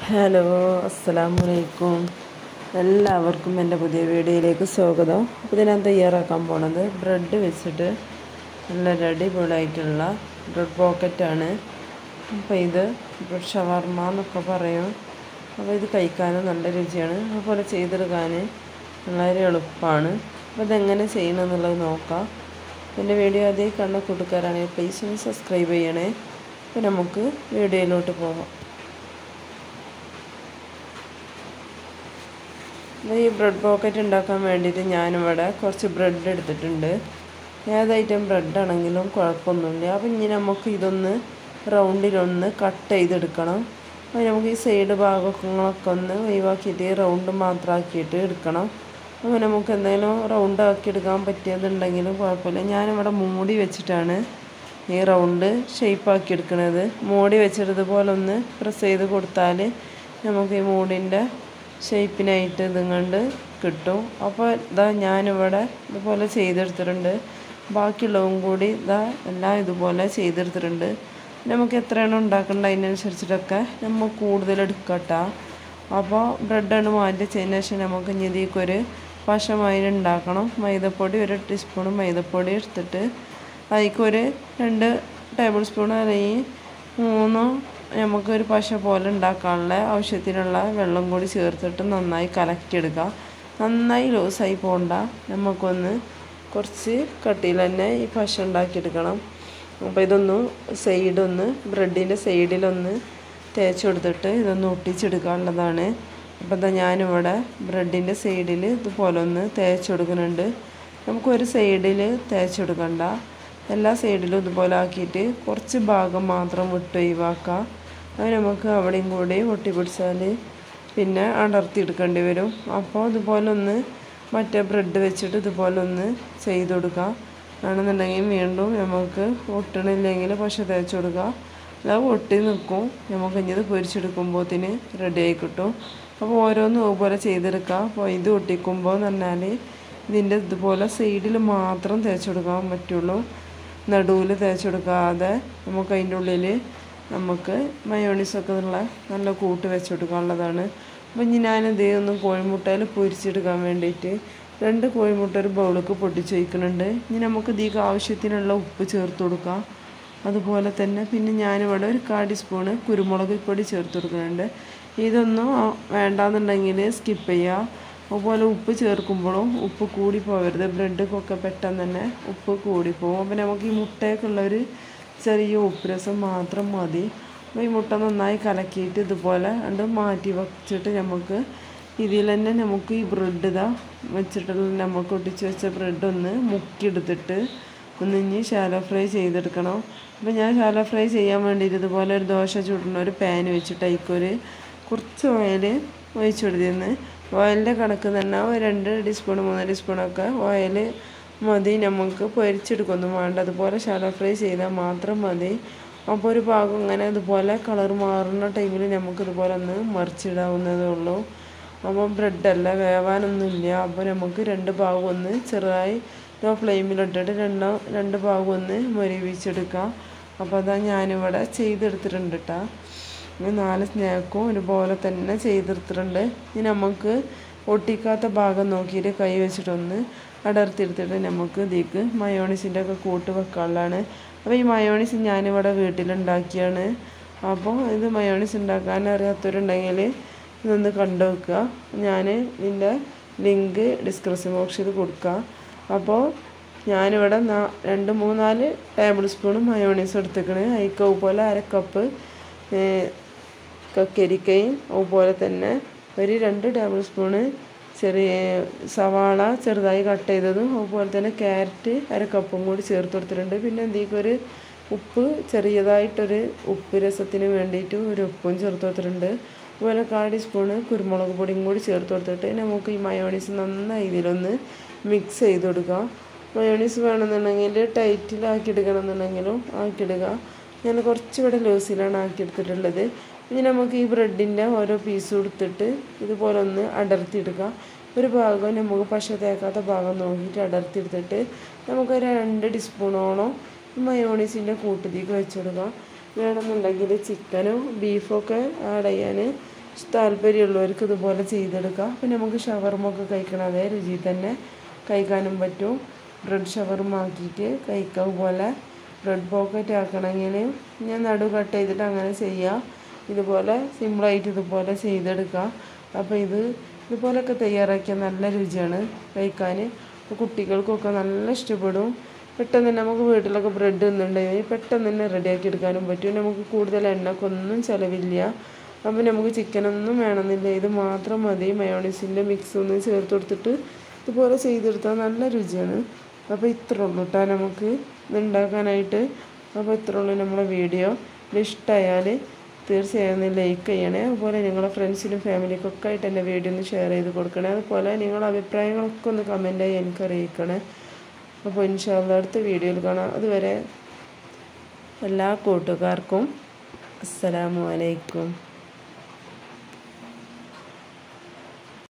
hello അസ്സലാമു അലൈക്കും എല്ലാവർക്കും എൻ്റെ പുതിയ വീഡിയോയിലേക്ക് സ്വാഗതം അപ്പോൾ ഇത് ഞാൻ തയ്യാറാക്കാൻ പോണത് ബ്രെഡ് വെച്ചിട്ട് നല്ല അടിപൊളിയായിട്ടുള്ള ബ്രെഡ് പോക്കറ്റാണ് അപ്പോൾ ഇത് ബ്രെഡ് ഷവർമ എന്നൊക്കെ പറയും അപ്പോൾ ഇത് കഴിക്കാനും നല്ല രുചിയാണ് അതുപോലെ ചെയ്തെടുക്കാൻ വളരെ എളുപ്പമാണ് അപ്പോൾ ഇതെങ്ങനെ ചെയ്യണം എന്നുള്ളത് നോക്കാം എൻ്റെ വീഡിയോ അതേ കണ്ട കൂട്ടുകാരാണെങ്കിൽ പ്ലീസ് ഒന്ന് സബ്സ്ക്രൈബ് ചെയ്യണേ അപ്പോൾ നമുക്ക് വീഡിയോയിലോട്ട് പോകാം അപ്പോൾ ഈ ബ്രെഡ് പോക്കറ്റ് ഉണ്ടാക്കാൻ വേണ്ടിയിട്ട് ഞാനിവിടെ കുറച്ച് ബ്രെഡ് എടുത്തിട്ടുണ്ട് ഏത് ഐറ്റം ബ്രെഡാണെങ്കിലും കുഴപ്പമൊന്നുമില്ല അപ്പം ഇനി നമുക്ക് ഇതൊന്ന് റൗണ്ടിലൊന്ന് കട്ട് ചെയ്തെടുക്കണം അപ്പോൾ നമുക്ക് ഈ സൈഡ് ഭാഗങ്ങളൊക്കെ ഒന്ന് ഒഴിവാക്കിയിട്ട് റൗണ്ട് മാത്രമാക്കിയിട്ട് എടുക്കണം അപ്പോൾ നമുക്ക് എന്തെങ്കിലും റൗണ്ട് ആക്കി എടുക്കാൻ പറ്റിയതുണ്ടെങ്കിലും കുഴപ്പമില്ല ഞാനിവിടെ മൂടി വെച്ചിട്ടാണ് ഈ റൗണ്ട് ഷേപ്പാക്കി എടുക്കുന്നത് മൂടി വെച്ചിട്ട് ഇതുപോലെ ഒന്ന് പ്രസ് ചെയ്ത് കൊടുത്താൽ നമുക്ക് ഈ മൂടിൻ്റെ ഷേപ്പിനായിട്ട് ഇതുകൊണ്ട് കിട്ടും അപ്പോൾ ഇതാ ഞാനിവിടെ ഇതുപോലെ ചെയ്തെടുത്തിട്ടുണ്ട് ബാക്കിയുള്ളതും കൂടി ഇതാ എല്ലാം ഇതുപോലെ ചെയ്തെടുത്തിട്ടുണ്ട് നമുക്ക് എത്രയാണ് ഉണ്ടാക്കേണ്ടത് അതിനനുസരിച്ചിട്ടൊക്കെ നമ്മൾ കൂടുതൽ എടുക്കട്ടോ അപ്പോൾ ബ്രെഡാണ് മാറ്റി വെച്ചതിന് ശേഷം നമുക്ക് ഇനി ഇതിലേക്കൊരു പശമയില് ഉണ്ടാക്കണം മൈദപ്പൊടി ഒരു ടീസ്പൂൺ മൈദപ്പൊടി എടുത്തിട്ട് അതിലേക്കൊരു രണ്ട് ടേബിൾ സ്പൂൺ അല്ലെങ്കിൽ മൂന്നോ നമുക്കൊരു പശ പോലെ ഉണ്ടാക്കാനുള്ള ആവശ്യത്തിനുള്ള വെള്ളം കൂടി ചേർത്തിട്ട് നന്നായി കലക്കിയെടുക്കുക നന്നായി ലൂസായി പോകണ്ട നമുക്കൊന്ന് കുറച്ച് കട്ടിയിൽ തന്നെ ഈ പശ ഉണ്ടാക്കിയെടുക്കണം അപ്പോൾ ഇതൊന്ന് സൈഡൊന്ന് ബ്രെഡിൻ്റെ സൈഡിലൊന്ന് തേച്ച് കൊടുത്തിട്ട് ഇതൊന്ന് ഒട്ടിച്ചെടുക്കാനുള്ളതാണ് അപ്പോൾ ഇതാ ഞാനിവിടെ ബ്രെഡിൻ്റെ സൈഡിൽ ഇതുപോലെ ഒന്ന് തേച്ച് കൊടുക്കുന്നുണ്ട് നമുക്കൊരു സൈഡിൽ തേച്ച് കൊടുക്കണ്ട എല്ലാ സൈഡിലും ഇതുപോലെ ആക്കിയിട്ട് കുറച്ച് ഭാഗം മാത്രം വിട്ട് ഒഴിവാക്കുക അത് നമുക്ക് അവിടെയും കൂടി ഒട്ടിപ്പിടിച്ചാൽ പിന്നെ അടർത്തിയെടുക്കേണ്ടി വരും അപ്പോൾ ഇതുപോലെ ഒന്ന് മറ്റേ ബ്രെഡ് വെച്ചിട്ട് ഇതുപോലെ ഒന്ന് ചെയ്ത് കൊടുക്കുക ആണെന്നുണ്ടെങ്കിൽ വീണ്ടും നമുക്ക് ഒട്ടണില്ലെങ്കിൽ പശ തേച്ച് കൊടുക്കുക അല്ല ഒട്ടി നിൽക്കും നമുക്ക് ഇനി ഇത് പൊരിച്ചെടുക്കുമ്പോഴത്തിന് റെഡി ആയി കിട്ടും അപ്പോൾ ഓരോന്നും ഇതുപോലെ ചെയ്തെടുക്കുക അപ്പോൾ ഇത് ഒട്ടിക്കുമ്പോൾ എന്ന് പറഞ്ഞാൽ ഇതിൻ്റെ ഇതുപോലെ സൈഡിൽ മാത്രം തേച്ച് കൊടുക്കാൻ പറ്റുള്ളൂ നടുവിൽ തേച്ച് കൊടുക്കാതെ നമുക്ക് അതിൻ്റെ ഉള്ളിൽ നമുക്ക് മയോണീസൊക്കെ ഉള്ള നല്ല കൂട്ട് വെച്ച് കൊടുക്കാനുള്ളതാണ് അപ്പം ഇനി ഞാനിത് ഒന്ന് കോഴിമുട്ടയിൽ പൊരിച്ചെടുക്കാൻ വേണ്ടിയിട്ട് രണ്ട് കോഴിമുട്ട ഒരു ബൗളിലേക്ക് പൊട്ടിച്ച് വയ്ക്കുന്നുണ്ട് ഇനി നമുക്ക് ഇതിലേക്ക് ആവശ്യത്തിനുള്ള ഉപ്പ് ചേർത്ത് കൊടുക്കാം അതുപോലെ തന്നെ പിന്നെ ഞാനിവിടെ ഒരു കാ ടീസ്പൂണ് കുരുമുളക് പൊടി ചേർത്ത് കൊടുക്കുന്നുണ്ട് ഇതൊന്നും വേണ്ടാന്നുണ്ടെങ്കിൽ സ്കിപ്പ് ചെയ്യുക അതുപോലെ ഉപ്പ് ചേർക്കുമ്പോഴും ഉപ്പ് കൂടി പോകരുത് ബ്രെഡൊക്കെ പെട്ടെന്ന് തന്നെ ഉപ്പ് കൂടിപ്പോകും അപ്പോൾ നമുക്ക് ഈ മുട്ടയൊക്കെയുള്ള ഒരു ചെറിയ ഉപ്പ് രസം മാത്രം മതി അപ്പോൾ ഈ മുട്ട നന്നായി കലക്കിയിട്ട് ഇതുപോലെ അത് മാറ്റി വച്ചിട്ട് നമുക്ക് ഇതിൽ തന്നെ നമുക്ക് ഈ ബ്രെഡ് ഇതാ വെച്ചിട്ടുള്ള നമുക്ക് ഒട്ടിച്ച് വെച്ച ബ്രെഡ് ഒന്ന് മുക്കിയെടുത്തിട്ട് ഒന്ന് ഇനി ശാലോ ഫ്രൈ ചെയ്തെടുക്കണം അപ്പോൾ ഞാൻ ശാലോ ഫ്രൈ ചെയ്യാൻ വേണ്ടിയിട്ട് ഇതുപോലെ ഒരു ദോശ ചുടുന്ന ഒരു പാൻ വെച്ചിട്ട് അതിക്കൊരു കുറച്ച് ഓയിൽ ഒഴിച്ചു കൊടുത്തിരുന്നു ഓയിലിൻ്റെ കണക്ക് തന്നെ ഒരു രണ്ട് ടീസ്പൂൺ മൂന്ന് ടീസ്പൂണൊക്കെ ഓയിൽ മതി നമുക്ക് പൊരിച്ചെടുക്കൊന്നും വേണ്ട അതുപോലെ ഷാലോ ഫ്രൈ ചെയ്താൽ മാത്രം മതി അപ്പോൾ ഒരു ഭാഗം ഇങ്ങനെ ഇതുപോലെ കളർ മാറുന്ന ടൈമിൽ നമുക്ക് ഇതുപോലെ ഒന്ന് മറിച്ചിടാവുന്നതേ ഉള്ളൂ അപ്പോൾ ബ്രെഡല്ല വേവാനൊന്നുമില്ല അപ്പോൾ നമുക്ക് രണ്ട് ഭാഗം ഒന്ന് ചെറുതായി ലോ ഫ്ലെയിമിലിട്ടിട്ട് രണ്ടോ രണ്ട് ഭാഗം ഒന്ന് മൊരിവിച്ചെടുക്കാം അപ്പോൾ അതാ ഞാനിവിടെ ചെയ്തെടുത്തിട്ടുണ്ട് കേട്ടോ ഇനി നാല് സ്നാക്കും ഒരുപോലെ തന്നെ ചെയ്തെടുത്തിട്ടുണ്ട് ഇനി നമുക്ക് ഒട്ടിക്കാത്ത ഭാഗം നോക്കിയിട്ട് കൈ വെച്ചിട്ടൊന്ന് അടർത്തിയെടുത്തിട്ട് നമുക്ക് ഇതിലേക്ക് മയോണീസിൻ്റെ ഒക്കെ കൂട്ട് വെക്കാനുള്ളതാണ് അപ്പോൾ ഈ മയോണീസ് ഞാനിവിടെ വീട്ടിലുണ്ടാക്കിയാണ് അപ്പോൾ ഇത് മയോണീസ് ഉണ്ടാക്കാൻ അറിയാത്തവരുണ്ടെങ്കിൽ ഇതൊന്ന് കണ്ടു വെക്കുക ഞാൻ ഇതിൻ്റെ ലിങ്ക് ഡിസ്ക്രിപ്ഷൻ ബോക്സിൽ കൊടുക്കുക അപ്പോൾ ഞാനിവിടെ രണ്ട് മൂന്നാല് ടേബിൾ സ്പൂൺ മയോണീസ് എടുത്തേക്കണ് അതിക്ക് അതുപോലെ അര കപ്പ് കക്കരിക്കയും അതുപോലെ തന്നെ ഒരു രണ്ട് ടേബിൾ സ്പൂണ് ചെറിയ സവാള ചെറുതായി കട്ട് ചെയ്തതും അതുപോലെ തന്നെ ക്യാരറ്റ് അര കപ്പും കൂടി ചേർത്ത് കൊടുത്തിട്ടുണ്ട് പിന്നെ എന്തെങ്കിലും ഒരു ഉപ്പ് ചെറിയതായിട്ടൊരു ഉപ്പ് രസത്തിന് വേണ്ടിയിട്ട് ഒരു ഉപ്പും ചേർത്ത് കൊടുത്തിട്ടുണ്ട് അതുപോലെ കാടി സ്പൂണ് കുരുമുളക് പൊടിയും കൂടി ചേർത്ത് കൊടുത്തിട്ട് നമുക്ക് ഈ മയോണീസ് നന്നായി ഇതിലൊന്ന് മിക്സ് ചെയ്ത് കൊടുക്കാം മയോണീസ് വേണമെന്നുണ്ടെങ്കിൽ ടൈറ്റിലാക്കി എടുക്കണമെന്നുണ്ടെങ്കിലും ആക്കിയിടുക ഞാൻ കുറച്ചുകൂടെ ലൂസിലാണ് ആക്കിയെടുത്തിട്ടുള്ളത് ഇനി നമുക്ക് ഈ ബ്രെഡിൻ്റെ ഓരോ പീസ് കൊടുത്തിട്ട് ഇതുപോലെ ഒന്ന് അടർത്തിയെടുക്കുക ഒരു ഭാഗം നമുക്ക് പശ തേക്കാത്ത ഭാഗം നോക്കിയിട്ട് അടർത്തിയെടുത്തിട്ട് നമുക്ക് രണ്ട് ടീസ്പൂണോളം മയോണീസിൻ്റെ കൂട്ടത്തിലേക്ക് വെച്ച് കൊടുക്കാം വേണമെന്നുണ്ടെങ്കിൽ ചിക്കനോ ബീഫൊക്കെ ആഡ് ചെയ്യാൻ താല്പര്യമുള്ളവർക്ക് ഇതുപോലെ ചെയ്തെടുക്കാം പിന്നെ നമുക്ക് ഷവർമ ഒക്കെ കഴിക്കണം അതേ രുചി തന്നെ കഴിക്കാനും പറ്റും ബ്രെഡ് ഷവർമ ആക്കിയിട്ട് കഴിക്കാം പോലെ ബ്രെഡ് പോക്കറ്റ് ആക്കണമെങ്കിൽ ഞാൻ നടു കട്ട് ചെയ്തിട്ട് അങ്ങനെ ചെയ്യാം ഇതുപോലെ സിമ്പിളായിട്ട് ഇതുപോലെ ചെയ്തെടുക്കാം അപ്പോൾ ഇത് ഇതുപോലൊക്കെ തയ്യാറാക്കിയാൽ നല്ല രുചിയാണ് കഴിക്കാൻ അപ്പോൾ കുട്ടികൾക്കൊക്കെ നല്ല ഇഷ്ടപ്പെടും പെട്ടെന്ന് തന്നെ നമുക്ക് വീട്ടിലൊക്കെ ബ്രെഡ് എന്നുണ്ടെങ്കിൽ പെട്ടെന്ന് തന്നെ റെഡിയാക്കി എടുക്കാനും പറ്റും നമുക്ക് കൂടുതൽ എണ്ണക്കൊന്നും ചിലവില്ല അപ്പോൾ നമുക്ക് ചിക്കനൊന്നും വേണമെന്നില്ല ഇത് മാത്രം മതി മയോണീസിൻ്റെ മിക്സ് ഒന്ന് ചേർത്ത് കൊടുത്തിട്ട് ഇതുപോലെ ചെയ്തെടുത്താൽ നല്ല രുചിയാണ് അപ്പോൾ ഇത്ര ഉള്ളൂ കേട്ടോ നമുക്ക് ഇത് ഉണ്ടാക്കാനായിട്ട് അപ്പോൾ ഇത്ര ഉള്ളൂ നമ്മളെ വീഡിയോ ഇത് ഇഷ്ടമായാൽ തീർച്ചയായും ഒന്ന് ലൈക്ക് ചെയ്യണേ അതുപോലെ നിങ്ങളെ ഫ്രണ്ട്സിനും ഫാമിലിക്കൊക്കെ ആയിട്ട് എൻ്റെ വീഡിയോ ഒന്ന് ഷെയർ ചെയ്ത് കൊടുക്കണേ അതുപോലെ നിങ്ങളുടെ അഭിപ്രായങ്ങളൊക്കെ ഒന്ന് കമൻറ്റായി എനിക്ക് അറിയിക്കണേ അപ്പോൾ ഇൻഷാല്ല അടുത്ത വീഡിയോയിൽ കാണാം അതുവരെ എല്ലാ കൂട്ടുകാർക്കും അസ്സലാമു അലൈക്കും